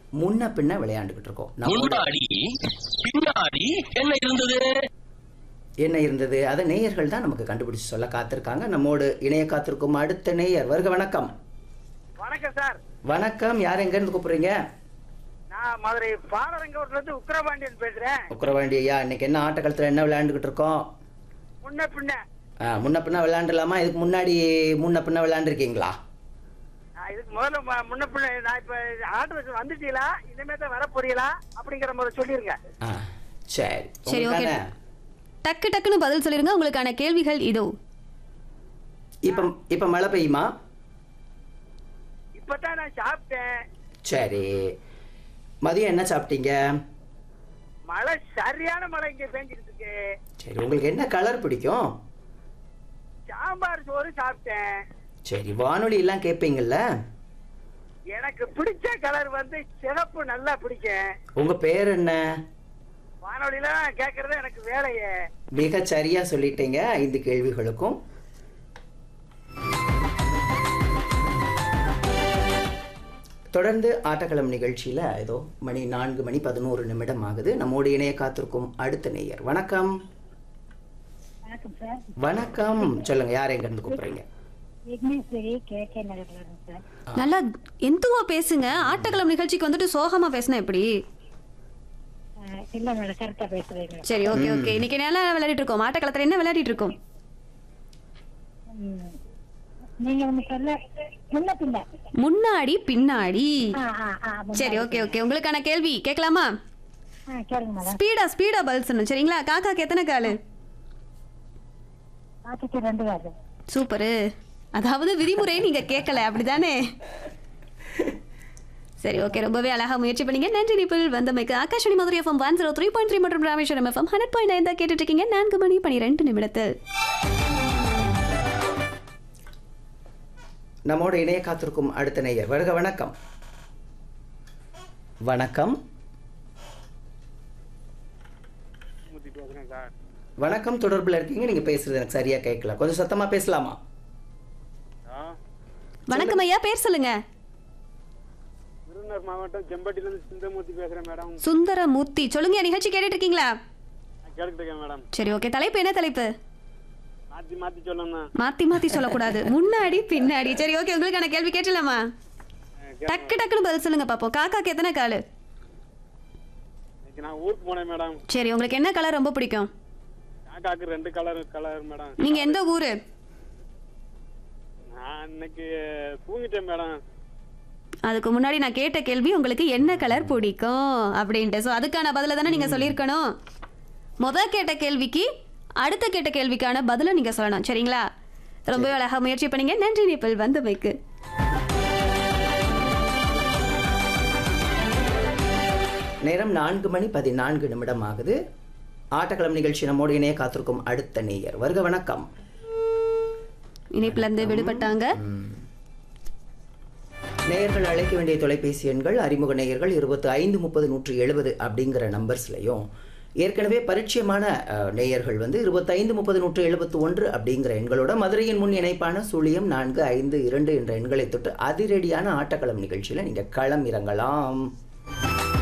முன்ன பின்ன விளையாண்டுகிட்டு இருக்கோம் நம்மோட முன்னாடி பின்னாடி என்ன இருந்தது என்ன இருந்தது அதை நேயர்கள் தான் நமக்கு கண்டுபிடிச்சு சொல்ல காத்திருக்காங்க நம்மோடு இணைய காத்திருக்கும் அடுத்த நேயர் வருக வணக்கம் வணக்கம் சார் வணக்கம் யார் எங்க இருந்து கூப்பிடுறீங்க நான் மதுரை பாலரங்கோட்ல இருந்து உக்கிரபாண்டியன் பேசுறேன் உக்கரவாண்டி ஐயா இன்னைக்கு என்ன ஆட்டக்காலத்தில் என்ன விளையாண்டுகிட்டு இருக்கோம் முன்ன பின்ன ஆ, முன்ன பின்ன விளையாண்டுலாமா இதுக்கு முன்னாடி முன்ன பின்ன விளையாண்டுருக்கீங்களா நான் இதுக்கு முதல்ல ம- முன்ன பின்ன நான் இப்ப ஆர்டர் வந்துட்டீங்களா இனிமே தான் வர போறீங்களா அப்படிங்கிற மாதிரி சொல்லிருங்க ஆ சரி சரி, ஓகே. உங்களுக்கான டக்கு டக்குன்னு பதில் சொல்லிருங்க உங்களுக்கான கேள்விகள் இதோ இப்போ இப்போ மழை பெய்யுமா இப்பதான் நான் சாப்பிட்டேன் சரி மதியம் என்ன சாப்பிட்டீங்க மழை சரியான மழை இங்க பெஞ்சிட்டு இருக்கு சரி உங்களுக்கு என்ன கலர் பிடிக்கும் சாம்பார் சோறு சாப்பிட்டேன் சரி வானொலி எல்லாம் கேட்பீங்கல்ல எனக்கு பிடிச்ச கலர் வந்து சிவப்பு நல்லா பிடிக்கும் உங்க பேர் என்ன வானொலியில கேக்குறது எனக்கு வேலையே மிக சரியா சொல்லிட்டீங்க ஐந்து கேள்விகளுக்கும் தொடர்ந்து ஆட்டக்களம் நிகழ்ச்சியில ஏதோ மணி நான்கு மணி பதினோரு நிமிடம் ஆகுது நம்மோடு இணைய காத்திருக்கும் அடுத்த நேயர் வணக்கம் வணக்கம் சார் வணக்கம் சொல்லுங்க யார் எங்க இருந்து கூப்பிடுறீங்க விக்னேஸ்வரி கே கே நகர்ல இருந்து சார் நல்லா எந்துவா பேசுங்க ஆட்டக்களம் நிகழ்ச்சிக்கு வந்துட்டு சோகமா பேசினா எப்படி அஹ், இல்ல மேடம் கரெக்டா பேசுறீங்க சரி ஓகே ஓகே இன்னைக்கு நல்லா விளையாடிட்டு இருக்கோம் ஆட்டக்களத்துல என்ன விளையாடிட்டு இருக்கோம் ம். நீங்க ஒண்ணு சொல்ல முன்ன பின்ன முன்னாடி பின்னாடி ஆ, ஆ, ஆ, முன்ன- சரி ஓகே ஓகே உங்களுக்கான கேள்வி கேட்கலாமா ஆ, கேளுங்க மேடம் ஸ்பீடா ஸ்பீடா பதில் சொல்லணும் சரிங்களா காக்காக்கு எத்தனை காலு பாத்துக்கு ரெண்டு காசு சூப்பரு அதாவது விதிமுறை நீங்க கேட்கல அப்படிதானே சரி ஓகே ரொம்பவே அழகா முயற்சி பண்ணீங்க நன்றி நிப்பிள் வந்தமைக்கு Akashvani Madurai FM one zero three point three மற்றும் Rameswaram FM hundred point nine தான் கேட்டுட்டு இருக்கீங்க நான்கு மணி பனிரெண்டு நிமிடத்தில் நம்மோடு இணைய காத்திருக்கும் அடுத்த நேயர் வருக வணக்கம் வணக்கம் வணக்கம் தொடர்புல இருக்கீங்க நீங்க பேசுறது எனக்கு சரியா கேட்கல கொஞ்சம் சத்தமா பேசலாமா வணக்கம் ஐயா பேர் சொல்லுங்க விருதுநகர் மாவட்டம் செம்பட்டில இருந்து சிந்தமூர்த்தி பேசுறேன் மேடம் சுந்தரமூர்த்தி சொல்லுங்க நிகழ்ச்சி கேட்டுட்டு இருக்கீங்களா கேட்டுட்டு இருக்கேன் மேடம் சரி ஓகே தலைப்பு என்ன தலைப்பு மாத்தி மாத்தி சொல்லணும் மாத்தி மாத்தி சொல்லக்கூடாது முன்னாடி பின்னாடி சரி ஓகே உங்களுக்கான கேள்வி கேட்டலாமா டக்கு டக்குன்னு பதில் சொல்லுங்க பாப்போம் காக்காக்கு எத்தனை காலு இன்னைக்கு நான் ஊருக்கு போனேன் மேடம் சரி உங்களுக்கு என்ன கலர் ரொம்ப பிடிக்கும் காக்காக்கு ரெண்டு கலர் கலர் மேடம் நீங்க எந்த ஊரு நான் இன்னைக்கு தூங்கிட்டேன் மேடம் அதுக்கு முன்னாடி நான் கேட்ட கேள்வி உங்களுக்கு என்ன கலர் பிடிக்கும் அப்படின்ட்டு ஸோ அதுக்கான பதிலை தானே நீங்கள் சொல்லியிருக்கணும் முத கேட்ட கேள்விக்கு அடுத்த கேட்ட கேள்விக்கான பதிலை நீங்கள் சொல்லணும் சரிங்களா ரொம்பவே அழகாக முயற்சி பண்ணீங்க நன்றி நிப்பிள் வந்தமைக்கு நேரம் நான்கு மணி பதினான்கு நிமிடம் ஆகுது ஆட்டக்களம் நிகழ்ச்சி நம்மோடு இணைய காத்திருக்கும் அடுத்த நேயர் வருக வணக்கம் இணைப்புல இருந்து விடுபட்டாங்க நேயர்கள் அழைக்க வேண்டிய தொலைபேசி எண்கள் அறிமுக நேயர்கள் இருபத்தி ஐந்து முப்பது நூற்றி எழுபது அப்படிங்கிற நம்பர்ஸ்லையும் ஏற்கனவே பரிச்சயமான அஹ், நேயர்கள் வந்து இருபத்தைந்து முப்பது நூற்று எழுபத்தி ஒன்று அப்படிங்கிற எண்களோட மதுரையின் முன் இணைப்பான சுழியம் நான்கு ஐந்து இரண்டு என்ற எண்களை தொட்டு அதிரடியான ஆட்டக்களம் நிகழ்ச்சியில் நீங்கள் களம் இறங்கலாம்